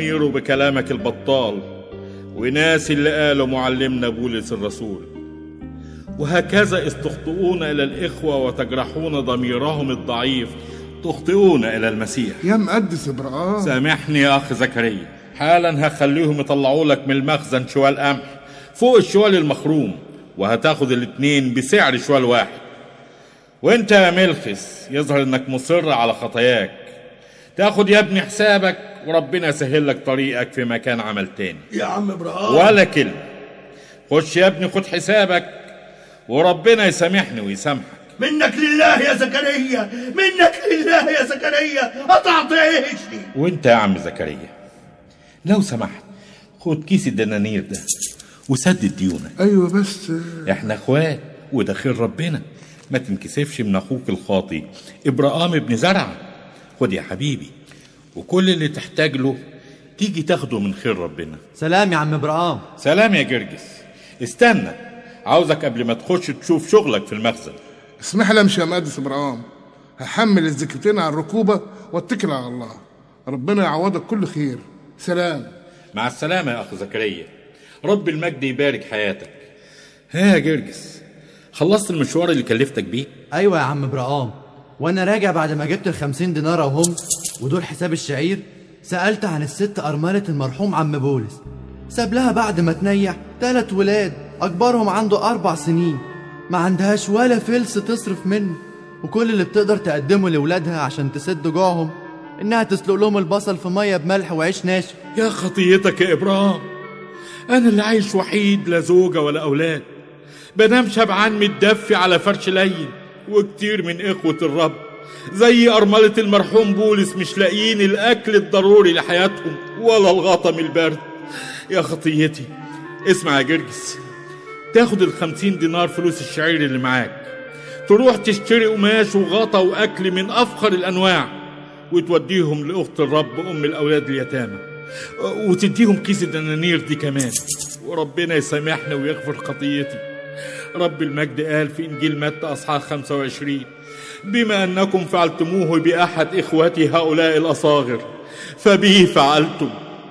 ضميره بكلامك البطال وناس اللي قاله معلمنا بولس الرسول وهكذا إذ تخطئون إلى الإخوة وتجرحون ضميرهم الضعيف تخطئون إلى المسيح يا مقدس ابراهيم سامحني يا أخ زكريا حالا هخليهم يطلعوا لك من المخزن شوال قمح فوق الشوال المخروم وهتاخد الاتنين بسعر شوال واحد وانت يا ملخس يظهر انك مصر على خطاياك تاخد يا ابني حسابك وربنا يسهل لك طريقك في مكان عمل تاني يا عم ابراهيم ولا كلمة خش يا ابني خد حسابك وربنا يسامحني ويسامحك منك لله يا زكريا منك لله يا زكريا قطعت عيشي وانت يا عم زكريا لو سمحت خد كيس الدنانير ده وسدد ديونك ايوه بس احنا اخوات وده خير ربنا ما تنكسفش من اخوك الخاطي ابراهام ابن زرعه خد يا حبيبي وكل اللي تحتاج له تيجي تاخده من خير ربنا سلام يا عم ابراهام سلام يا جرجس استنى عاوزك قبل ما تخش تشوف شغلك في المخزن اسمح لي امشي يا مقدس ابراهيم هحمل الزكتين على الركوبه واتكل على الله ربنا يعوضك كل خير سلام مع السلامة يا أخ زكريا رب المجد يبارك حياتك ها يا جرجس خلصت المشوار اللي كلفتك بيه ايوه يا عم ابراهام وانا راجع بعد ما جبت الخمسين دينار اهم ودول حساب الشعير سألت عن الست أرملة المرحوم عم بولس ساب لها بعد ما تنيح تلات ولاد أكبرهم عنده أربع سنين ما عندهاش ولا فلس تصرف منه وكل اللي بتقدر تقدمه لولادها عشان تسد جوعهم إنها تسلق لهم البصل في مية بملح وعيش ناشف يا خطيتك يا إبراهيم أنا اللي عايش وحيد لا زوجة ولا أولاد بنام شبعان متدفي على فرش لين وكتير من إخوة الرب زي أرملة المرحوم بولس مش لاقيين الأكل الضروري لحياتهم ولا الغطا من البرد يا خطيتي اسمع يا جرجس تاخد الخمسين دينار فلوس الشعير اللي معاك تروح تشتري قماش وغطا وأكل من أفخر الأنواع وتوديهم لأخت الرب أم الأولاد اليتامى وتديهم كيس الدنانير دي كمان وربنا يسامحنا ويغفر خطيتي رب المجد قال في إنجيل متى أصحاح 25 بما أنكم فعلتموه بأحد إخوتي هؤلاء الأصاغر فبه فعلتم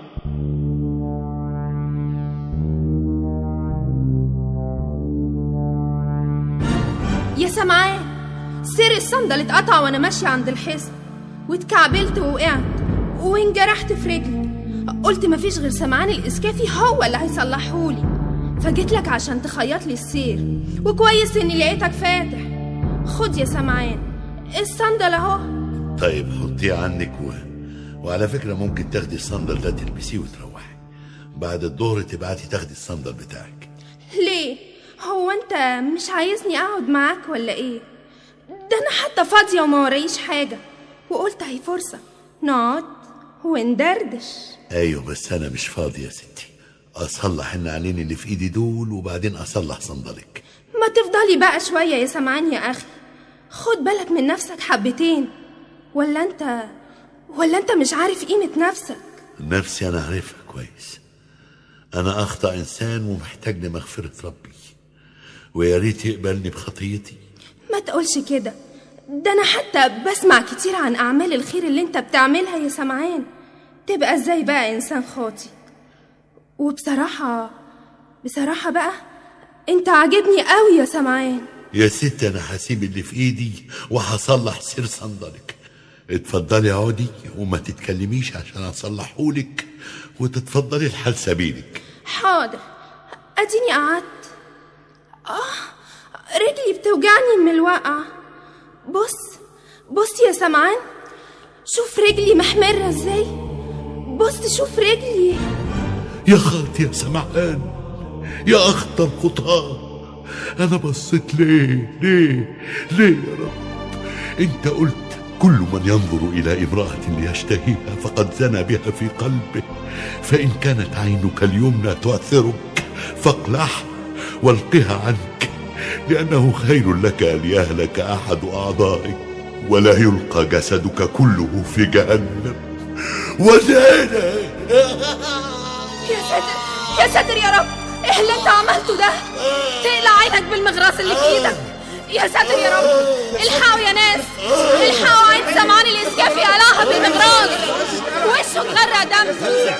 يا سمعان سير الصندل اتقطع وانا ماشية عند الحصن واتكعبلت ووقعت وانجرحت في رجلي قلت مفيش غير سمعان الاسكافي هو اللي هيصلحهولي فجيت لك عشان تخيط لي السير وكويس اني لقيتك فاتح خد يا سمعان الصندل اهو طيب حطيه عنك و... وعلى فكرة ممكن تاخدي الصندل ده تلبسيه وتروحي بعد الظهر تبعتي تاخدي الصندل بتاعك ليه هو انت مش عايزني اقعد معاك ولا ايه ده انا حتى فاضيه وما وريش حاجه وقلت هي فرصه نقعد وندردش ايوه بس انا مش فاضي يا ستي اصلح النعلين اللي في ايدي دول وبعدين اصلح صندلك ما تفضلي بقى شويه يا سمعان يا اخي خد بالك من نفسك حبتين ولا انت ولا انت مش عارف قيمه نفسك نفسي انا عارفها كويس انا اخطا انسان ومحتاج لمغفره ربي ويا ريت يقبلني بخطيتي ما تقولش كده ده انا حتى بسمع كتير عن اعمال الخير اللي انت بتعملها يا سمعان تبقى ازاي بقى انسان خاطي وبصراحه بصراحه بقى انت عاجبني قوي يا سمعان يا ست انا هسيب اللي في ايدي وهصلح سير صندلك اتفضلي اقعدي وما تتكلميش عشان اصلحهولك وتتفضلي لحال سبيلك حاضر اديني قعدت اه رجلي بتوجعني من الوقعه بص بص يا سمعان شوف رجلي محمرة ازاي بص شوف رجلي يا خاطي يا سمعان يا اخطر خطاه انا بصيت ليه ليه ليه يا رب انت قلت كل من ينظر الى امراه ليشتهيها فقد زنى بها في قلبه فان كانت عينك اليمنى تؤثرك فاقلعها والقها عنك لانه خير لك ان يهلك احد اعضائك ولا يلقى جسدك كله في جهنم وزانا يا ساتر يا ساتر يا رب ايه اللي انت عملته ده تقلع عينك بالمغراس اللي في ايدك يا ساتر يا رب الحقوا يا ناس الحقوا عين سمعان الاسكافي قلعها بالمغراس وشه اتغرق دم